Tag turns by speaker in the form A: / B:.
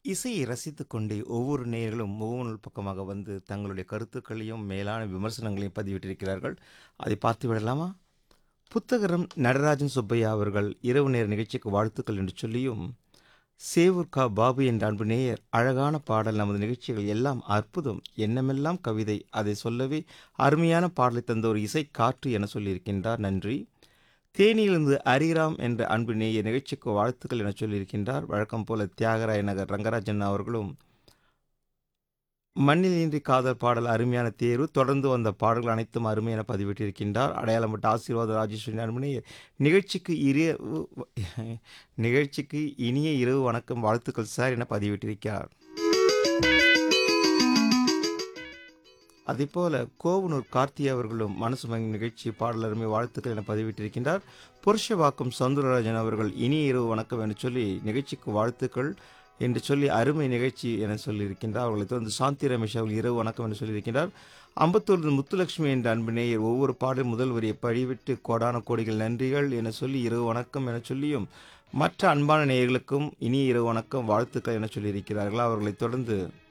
A: இசையை ரசித்துக் கொண்டே ஒவ்வொரு நேயர்களும் முகநூல் பக்கமாக வந்து தங்களுடைய கருத்துக்களையும் மேலான விமர்சனங்களையும் பதிவிட்டிருக்கிறார்கள் அதை பார்த்து விடலாமா புத்தகரம் நடராஜன் சுப்பையா அவர்கள் இரவு நேர நிகழ்ச்சிக்கு வாழ்த்துக்கள் என்று சொல்லியும் சேவூர் கா பாபு என்ற அன்பு நேயர் அழகான பாடல் நமது நிகழ்ச்சிகள் எல்லாம் அற்புதம் எண்ணமெல்லாம் கவிதை அதை சொல்லவே அருமையான பாடலை தந்த ஒரு இசை காற்று என சொல்லியிருக்கின்றார் நன்றி தேனியிலிருந்து அரிராம் என்ற அன்பு நேய நிகழ்ச்சிக்கு வாழ்த்துக்கள் என சொல்லியிருக்கின்றார் வழக்கம் போல தியாகராய நகர் ரங்கராஜன் அவர்களும் மண்ணில் இன்றி காதல் பாடல் அருமையான தேர்வு தொடர்ந்து வந்த பாடல்கள் அனைத்தும் அருமை என பதிவிட்டிருக்கின்றார் அடையாளப்பட்ட ஆசீர்வாத ராஜேஸ்வரி அன்புனே நிகழ்ச்சிக்கு இரவு நிகழ்ச்சிக்கு இனிய இரவு வணக்கம் வாழ்த்துக்கள் சார் என பதிவிட்டிருக்கிறார் அதேபோல கோவனூர் கார்த்தி அவர்களும் மனசு மகிழும் நிகழ்ச்சி பாடல் அருமை வாழ்த்துக்கள் என பதிவிட்டிருக்கின்றார் புருஷவாக்கம் சந்துரராஜன் அவர்கள் இனிய இரவு வணக்கம் என சொல்லி நிகழ்ச்சிக்கு வாழ்த்துக்கள் என்று சொல்லி அருமை நிகழ்ச்சி என சொல்லியிருக்கின்றார் அவர்களை தொடர்ந்து சாந்தி ரமேஷ் அவர்கள் இரவு வணக்கம் என்று சொல்லியிருக்கின்றார் அம்பத்தூர் முத்துலட்சுமி என்ற அன்பு நேயர் ஒவ்வொரு பாடல் முதல் வரியை படிவிட்டு கோடான கோடிகள் நன்றிகள் என சொல்லி இரவு வணக்கம் என சொல்லியும் மற்ற அன்பான நேயர்களுக்கும் இனிய இரவு வணக்கம் வாழ்த்துக்கள் என சொல்லியிருக்கிறார்கள் அவர்களைத் தொடர்ந்து